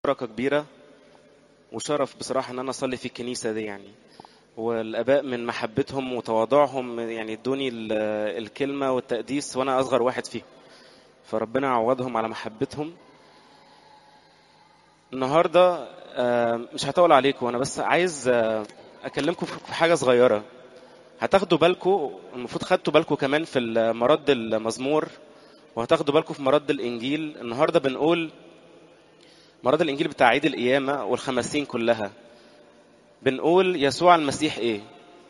بركة كبيرة وشرف بصراحة ان انا اصلي في الكنيسة دي يعني والاباء من محبتهم وتواضعهم يعني ادوني ال- الكلمة والتقديس وانا اصغر واحد فيهم فربنا يعوضهم على محبتهم النهاردة آه، مش هطول عليكم انا بس عايز آه، اكلمكم في حاجة صغيرة هتاخدوا بالكم المفروض خدتوا بالكم كمان في مرد المزمور وهتاخدوا بالكم في مرد الانجيل النهارده بنقول مراد الانجيل بتاع عيد القيامه والخمسين كلها بنقول يسوع المسيح ايه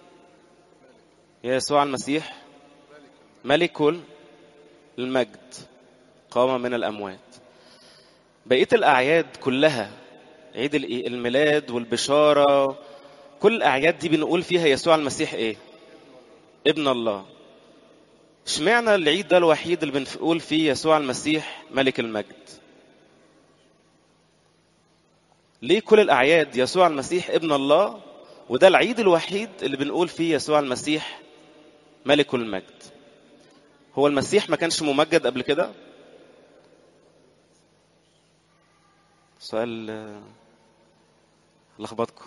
يا يسوع المسيح ملك المجد قام من الاموات بقيه الاعياد كلها عيد الإيه؟ الميلاد والبشاره كل الاعياد دي بنقول فيها يسوع المسيح ايه ابن الله اشمعنى العيد ده الوحيد اللي بنقول فيه يسوع المسيح ملك المجد ليه كل الأعياد يسوع المسيح ابن الله وده العيد الوحيد اللي بنقول فيه يسوع المسيح ملك المجد هو المسيح ما كانش ممجد قبل كده سؤال آه، لخبطكم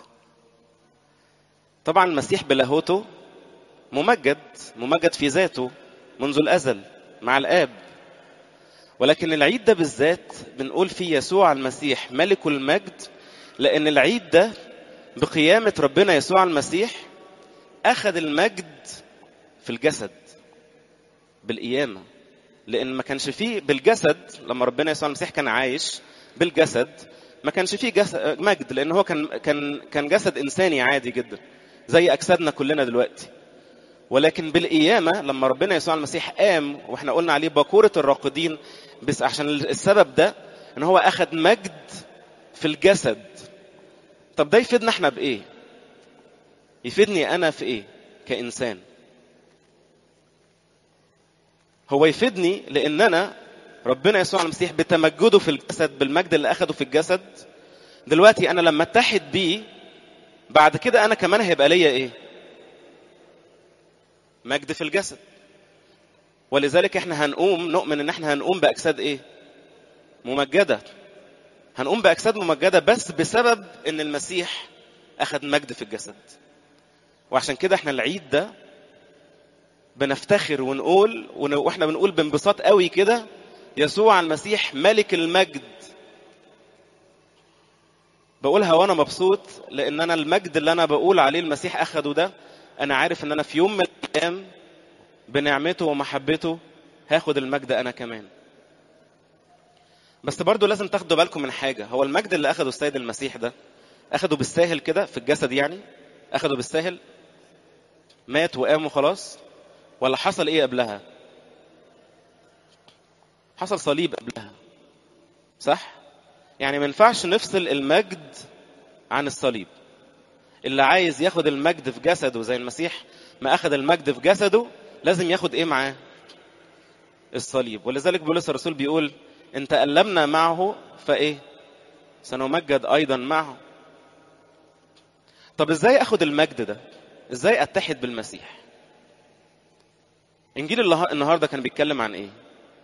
طبعا المسيح بلاهوته ممجد ممجد في ذاته منذ الأزل مع الآب ولكن العيد ده بالذات بنقول فيه يسوع المسيح ملك المجد لأن العيد ده بقيامة ربنا يسوع المسيح أخذ المجد في الجسد بالقيامة لأن ما كانش فيه بالجسد لما ربنا يسوع المسيح كان عايش بالجسد ما كانش فيه جسد مجد لأن هو كان كان كان جسد إنساني عادي جدا زي أجسادنا كلنا دلوقتي ولكن بالقيامة لما ربنا يسوع المسيح قام واحنا قلنا عليه باكورة الراقدين بس عشان السبب ده ان هو اخذ مجد في الجسد طب ده يفيدنا احنا بايه يفيدني انا في ايه كانسان هو يفيدني لان انا ربنا يسوع المسيح بتمجده في الجسد بالمجد اللي اخده في الجسد دلوقتي انا لما اتحد بيه بعد كده انا كمان هيبقى ليا ايه مجد في الجسد ولذلك احنا هنقوم نؤمن ان احنا هنقوم باجساد ايه ممجده هنقوم باجساد ممجده بس بسبب ان المسيح اخذ مجد في الجسد وعشان كده احنا العيد ده بنفتخر ونقول ون- واحنا بنقول بانبساط قوي كده يسوع المسيح ملك المجد بقولها وانا مبسوط لان انا المجد اللي انا بقول عليه المسيح اخده ده انا عارف ان انا في يوم من الايام بنعمته ومحبته هاخد المجد انا كمان بس برضو لازم تاخدوا بالكم من حاجة هو المجد اللي أخده السيد المسيح ده أخده بالساهل كده في الجسد يعني أخده بالساهل مات وقام وخلاص ولا حصل إيه قبلها حصل صليب قبلها صح يعني ما ينفعش نفصل المجد عن الصليب اللي عايز ياخد المجد في جسده زي المسيح ما أخذ المجد في جسده لازم ياخد إيه معاه الصليب ولذلك بولس الرسول بيقول ان تألمنا معه فايه سنمجد ايضا معه طب ازاي اخد المجد ده ازاي اتحد بالمسيح انجيل الله- النهارده كان بيتكلم عن ايه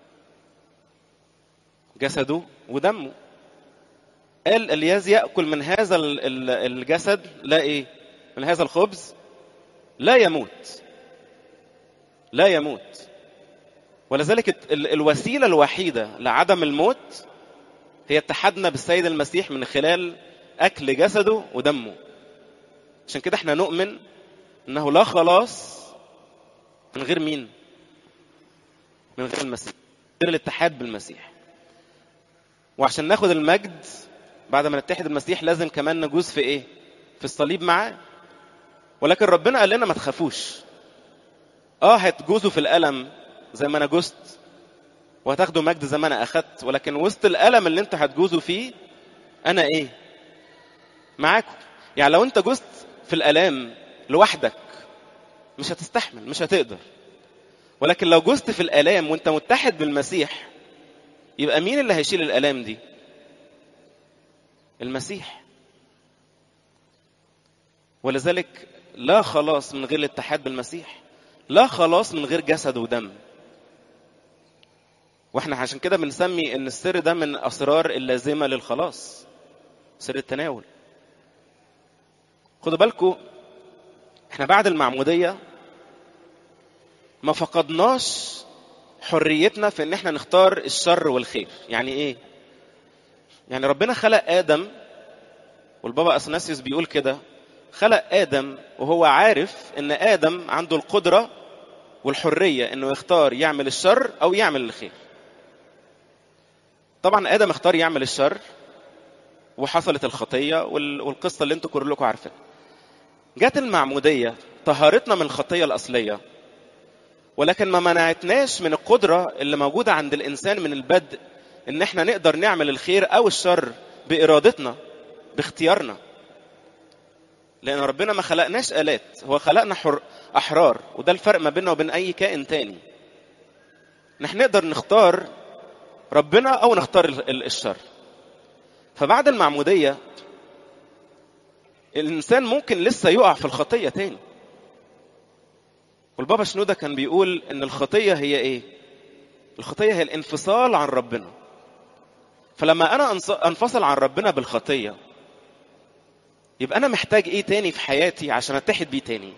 جسده ودمه قال الياز ياكل من هذا ال- ال- الجسد لا ايه من هذا الخبز لا يموت لا يموت ولذلك ال- الوسيله الوحيده لعدم الموت هي اتحادنا بالسيد المسيح من خلال اكل جسده ودمه عشان كده احنا نؤمن انه لا خلاص من غير مين من غير المسيح غير الاتحاد بالمسيح وعشان ناخد المجد بعد ما نتحد بالمسيح لازم كمان نجوز في ايه في الصليب معاه ولكن ربنا قال لنا ما تخافوش اه هتجوزوا في الالم زي ما انا جزت وهتاخدوا مجد زي ما انا اخدت ولكن وسط الالم اللي انتوا هتجوزوا فيه انا ايه معاكم يعني لو انت جزت في الالام لوحدك مش هتستحمل مش هتقدر ولكن لو جزت في الالام وانت متحد بالمسيح يبقى مين اللي هيشيل الالام دي المسيح ولذلك لا خلاص من غير الاتحاد بالمسيح لا خلاص من غير جسد ودم واحنا عشان كده بنسمي ان السر ده من اسرار اللازمه للخلاص سر التناول خدوا بالكم احنا بعد المعمودية ما فقدناش حريتنا في ان احنا نختار الشر والخير يعني ايه يعني ربنا خلق ادم والبابا اثناسيوس بيقول كده خلق ادم وهو عارف ان ادم عنده القدره والحريه انه يختار يعمل الشر او يعمل الخير طبعا ادم اختار يعمل الشر وحصلت الخطيه والقصه اللي انتم كلكم عارفينها جت المعموديه طهرتنا من الخطيه الاصليه ولكن ما منعتناش من القدره اللي موجوده عند الانسان من البدء ان احنا نقدر نعمل الخير او الشر بارادتنا باختيارنا لان ربنا ما خلقناش الات هو خلقنا حر احرار وده الفرق ما بيننا وبين اي كائن تاني نحن نقدر نختار ربنا او نختار الشر فبعد المعموديه الانسان ممكن لسه يقع في الخطيه تاني والبابا شنودة كان بيقول ان الخطيه هي ايه الخطيه هي الانفصال عن ربنا فلما انا انفصل عن ربنا بالخطيه يبقى انا محتاج ايه تاني في حياتي عشان اتحد بيه تاني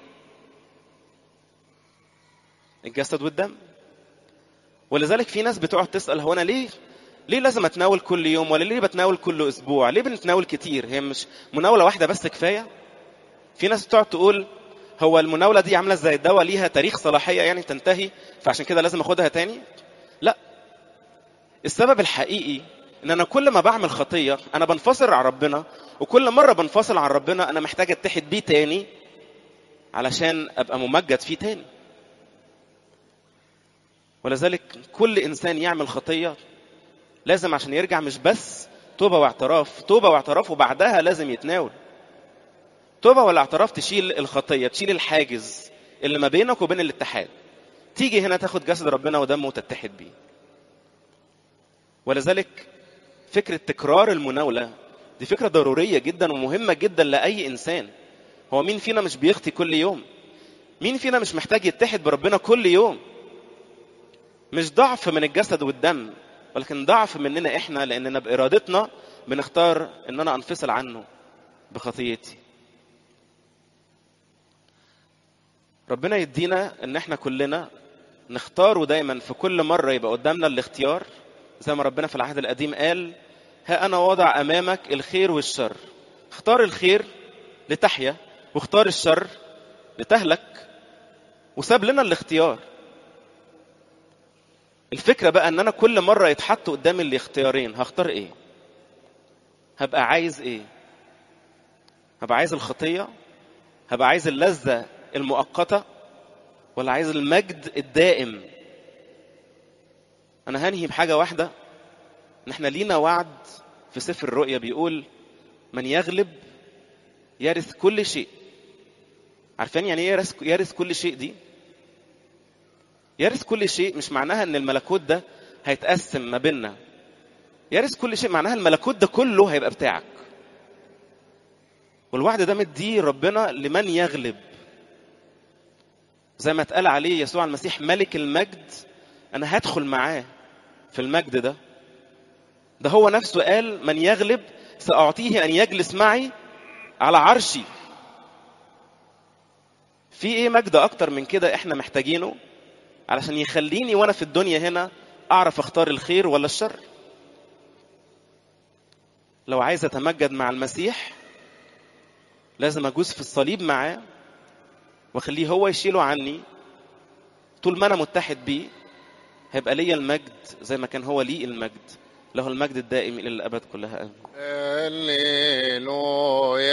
الجسد والدم ولذلك في ناس بتقعد تسال هو انا ليه ليه لازم اتناول كل يوم ولا ليه بتناول كل اسبوع ليه بنتناول كتير هي مش مناوله واحده بس كفايه في ناس بتقعد تقول هو المناوله دي عامله زي الدواء ليها تاريخ صلاحيه يعني تنتهي فعشان كده لازم اخدها تاني لا السبب الحقيقي ان انا كل ما بعمل خطيه انا بنفصل عن ربنا وكل مره بنفصل عن ربنا انا محتاج اتحد بيه تاني علشان ابقى ممجد فيه تاني ولذلك كل انسان يعمل خطيه لازم عشان يرجع مش بس توبه واعتراف توبه واعتراف وبعدها لازم يتناول توبه والاعتراف تشيل الخطيه تشيل الحاجز اللي ما بينك وبين الاتحاد تيجي هنا تاخد جسد ربنا ودمه وتتحد بيه ولذلك فكرة تكرار المناولة دي فكرة ضرورية جدا ومهمة جدا لأي إنسان هو مين فينا مش بيخطي كل يوم مين فينا مش محتاج يتحد بربنا كل يوم مش ضعف من الجسد والدم ولكن ضعف مننا احنا لاننا بارادتنا بنختار ان انا انفصل عنه بخطيتي ربنا يدينا ان احنا كلنا نختاره دايما في كل مرة يبقى قدامنا الاختيار زي ما ربنا في العهد القديم قال ها أنا وضع أمامك الخير والشر اختار الخير لتحيا واختار الشر لتهلك وساب لنا الاختيار الفكرة بقى ان انا كل مرة يتحط قدامي الاختيارين هختار ايه هبقى عايز ايه هبقى عايز الخطية هبقى عايز اللذة المؤقتة ولا عايز المجد الدائم انا هنهي بحاجة واحدة ان احنا لينا وعد في سفر الرؤيا بيقول من يغلب يرث كل شيء عارفين يعني ايه يرث يرث كل شيء دي يرث كل شيء مش معناها ان الملكوت ده هيتقسم ما بيننا يرث كل شيء معناها الملكوت ده كله هيبقى بتاعك والوعد ده مديه ربنا لمن يغلب زي ما اتقال عليه يسوع المسيح ملك المجد انا هدخل معاه في المجد ده ده هو نفسه قال من يغلب سأعطيه أن يجلس معي على عرشي في ايه مجد اكتر من كده احنا محتاجينه علشان يخليني وانا في الدنيا هنا اعرف اختار الخير ولا الشر لو عايز اتمجد مع المسيح لازم اجوز في الصليب معاه واخليه هو يشيله عني طول ما انا متحد بيه هيبقى ليا المجد زي ما كان هو لي المجد له المجد الدائم الى الابد كلها امين هللويا